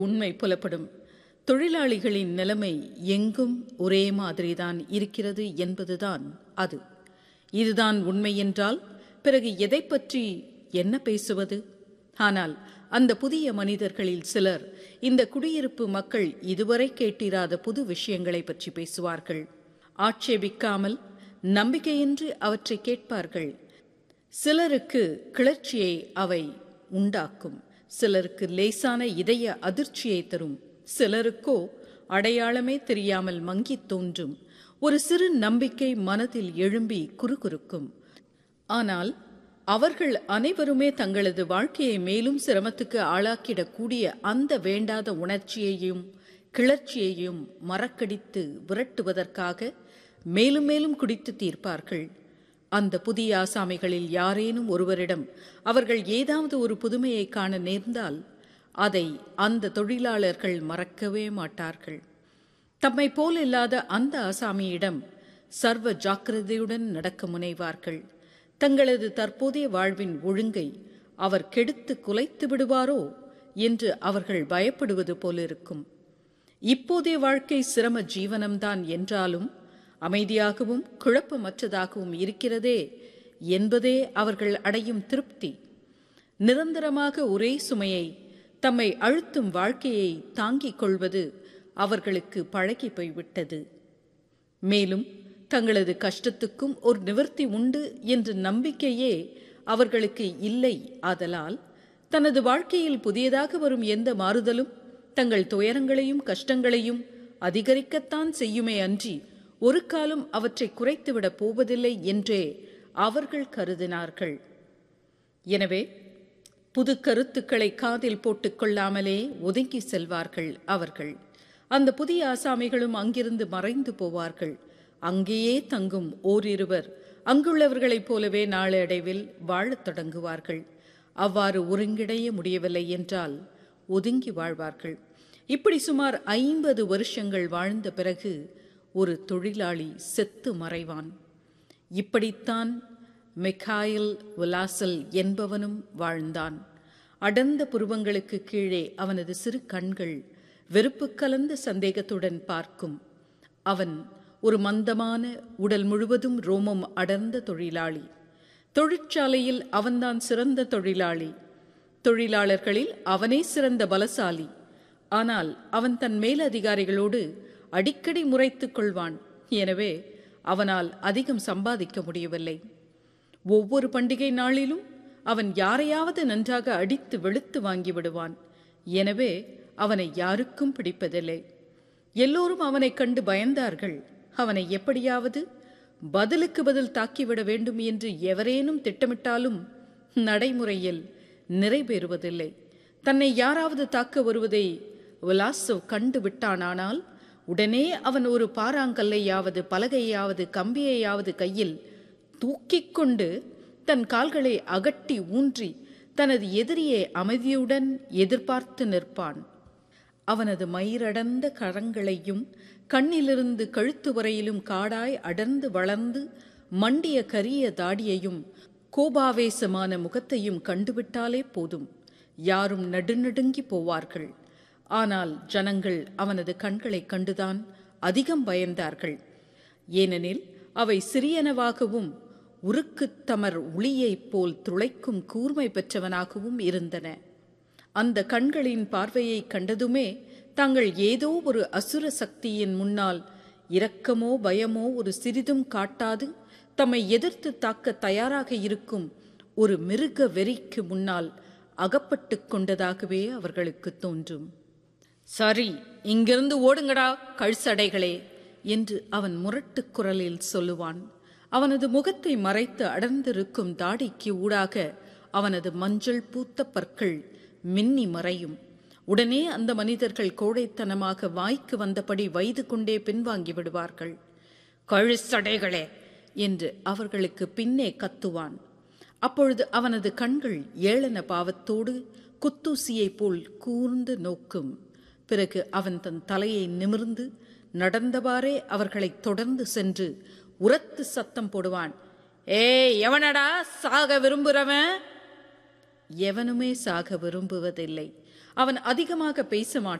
உண்மை புலப்படும் தொழிலாளிகளின் நிலைமை எங்கும் ஒரே மாதிரிதான் இருக்கிறது என்பதுதான் அது இதுதான் உண்மை என்றால் பிறகு எதை பற்றி என்ன பேசுவது ஆனால் அந்த புதிய மனிதர்களில் சிலர் இந்த குடியிருப்பு மக்கள் இதுவரை கேட்டிராத புது விஷயங்களை பற்றி பேசுவார்கள் ஆட்சேபிக்காமல் நம்பிக்கையின்றி அவற்றை கேட்பார்கள் சிலருக்கு கிளர்ச்சியை அவை உண்டாக்கும் சிலருக்கு லேசான இதய அதிர்ச்சியை தரும் சிலருக்கோ அடையாளமே தெரியாமல் மங்கி தோன்றும் ஒரு சிறு நம்பிக்கை மனதில் எழும்பி குறுகுறுக்கும் ஆனால் அவர்கள் அனைவருமே தங்களது வாழ்க்கையை மேலும் சிரமத்துக்கு ஆளாக்கிடக்கூடிய அந்த வேண்டாத உணர்ச்சியையும் கிளர்ச்சியையும் மறக்கடித்து விரட்டுவதற்காக மேலும் மேலும் குடித்து தீர்ப்பார்கள் அந்த புதிய ஆசாமிகளில் யாரேனும் ஒருவரிடம் அவர்கள் ஏதாவது ஒரு புதுமையை காண நேர்ந்தால் அதை அந்த தொழிலாளர்கள் மறக்கவே மாட்டார்கள் தம்மை போல் இல்லாத அந்த ஆசாமியிடம் சர்வ ஜாக்கிரதையுடன் நடக்க முனைவார்கள் தங்களது தற்போதைய வாழ்வின் ஒழுங்கை அவர் கெடுத்து குலைத்து விடுவாரோ என்று அவர்கள் பயப்படுவது போலிருக்கும் இப்போதைய வாழ்க்கை சிரம ஜீவனம்தான் என்றாலும் அமைதியாகவும் குழப்பமற்றதாகவும் இருக்கிறதே என்பதே அவர்கள் அடையும் திருப்தி நிரந்தரமாக ஒரே சுமையை தம்மை அழுத்தும் வாழ்க்கையை தாங்கிக் கொள்வது அவர்களுக்கு பழகி போய்விட்டது மேலும் தங்களது கஷ்டத்துக்கும் ஒரு நிவர்த்தி உண்டு என்ற நம்பிக்கையே அவர்களுக்கு இல்லை ஆதலால் தனது வாழ்க்கையில் புதியதாக வரும் எந்த மாறுதலும் தங்கள் துயரங்களையும் கஷ்டங்களையும் அதிகரிக்கத்தான் செய்யுமே அன்றி ஒரு காலம் அவற்றை குறைத்துவிடப் போவதில்லை என்றே அவர்கள் கருதினார்கள் எனவே புது கருத்துக்களை காதில் போட்டுக் கொள்ளாமலே ஒதுங்கி செல்வார்கள் அவர்கள் அந்த புதிய ஆசாமிகளும் அங்கிருந்து மறைந்து போவார்கள் அங்கேயே தங்கும் ஓரிருவர் அங்குள்ளவர்களைப் போலவே நாளடைவில் வாழத் தொடங்குவார்கள் அவ்வாறு ஒருங்கிடைய முடியவில்லை என்றால் ஒதுங்கி வாழ்வார்கள் இப்படி சுமார் ஐம்பது வருஷங்கள் வாழ்ந்த பிறகு ஒரு தொழிலாளி செத்து மறைவான் இப்படித்தான் மெக்காயில் உலாசல் என்பவனும் வாழ்ந்தான் அடர்ந்த புருவங்களுக்கு கீழே அவனது சிறு கண்கள் வெறுப்பு கலந்த சந்தேகத்துடன் பார்க்கும் அவன் ஒரு மந்தமான உடல் முழுவதும் ரோமம் அடர்ந்த தொழிலாளி தொழிற்சாலையில் அவன்தான் சிறந்த தொழிலாளி தொழிலாளர்களில் அவனே சிறந்த பலசாலி ஆனால் அவன் தன் மேலதிகாரிகளோடு அடிக்கடி முறைத்துக் கொள்வான் எனவே அவனால் அதிகம் சம்பாதிக்க முடியவில்லை ஒவ்வொரு பண்டிகை நாளிலும் அவன் யாரையாவது நன்றாக அடித்து வெளுத்து வாங்கி விடுவான் எனவே அவனை யாருக்கும் பிடிப்பதில்லை எல்லோரும் அவனைக் கண்டு பயந்தார்கள் அவனை எப்படியாவது பதிலுக்கு பதில் தாக்கிவிட வேண்டும் என்று எவரேனும் திட்டமிட்டாலும் நடைமுறையில் நிறைவேறுவதில்லை தன்னை யாராவது தாக்க வருவதை விலாசவ் கண்டு விட்டானானால் உடனே அவன் ஒரு பாறாங்கல்லையாவது பலகையாவது கம்பியையாவது கையில் தூக்கிக் கொண்டு தன் கால்களை அகட்டி ஊன்றி தனது எதிரியை அமைதியுடன் எதிர்பார்த்து நிற்பான் அவனது மயிரடர்ந்த கரங்களையும் கண்ணிலிருந்து கழுத்து வரையிலும் காடாய் அடர்ந்து வளர்ந்து மண்டிய கரிய தாடியையும் கோபாவேசமான முகத்தையும் கண்டுவிட்டாலே போதும் யாரும் நடுநடுங்கி போவார்கள் ஆனால் ஜனங்கள் அவனது கண்களைக் கண்டுதான் அதிகம் பயந்தார்கள் ஏனெனில் அவை சிறியனவாகவும் உருக்குத் தமர் ஒளியைப் போல் துளைக்கும் கூர்மை பெற்றவனாகவும் இருந்தன அந்த கண்களின் பார்வையை கண்டதுமே தாங்கள் ஏதோ ஒரு அசுர சக்தியின் முன்னால் இரக்கமோ பயமோ ஒரு சிறிதும் காட்டாது தம்மை எதிர்த்து தாக்க தயாராக இருக்கும் ஒரு மிருக வெறிக்கு முன்னால் அகப்பட்டு கொண்டதாகவே அவர்களுக்கு தோன்றும் சரி இங்கிருந்து ஓடுங்கடா கழுசடைகளே என்று அவன் முரட்டுக் குரலில் சொல்லுவான் அவனது முகத்தை மறைத்து அடர்ந்திருக்கும் தாடிக்கு ஊடாக அவனது மஞ்சள் பூத்த பற்கள் மின்னி மறையும் உடனே அந்த மனிதர்கள் கோடைத்தனமாக வாய்க்கு வந்தபடி வைது கொண்டே பின்வாங்கி விடுவார்கள் கழுசடைகளே என்று அவர்களுக்கு பின்னே கத்துவான் அப்பொழுது அவனது கண்கள் ஏளன பாவத்தோடு குத்தூசியைப் போல் கூர்ந்து நோக்கும் பிறகு அவன் தன் தலையை நிமிர்ந்து நடந்தவாறே அவர்களைத் தொடர்ந்து சென்று உரத்து சத்தம் போடுவான் ஏய் எவனடா சாக விரும்புறவன் எவனுமே சாக விரும்புவதில்லை அவன் அதிகமாக பேச மாட்டான்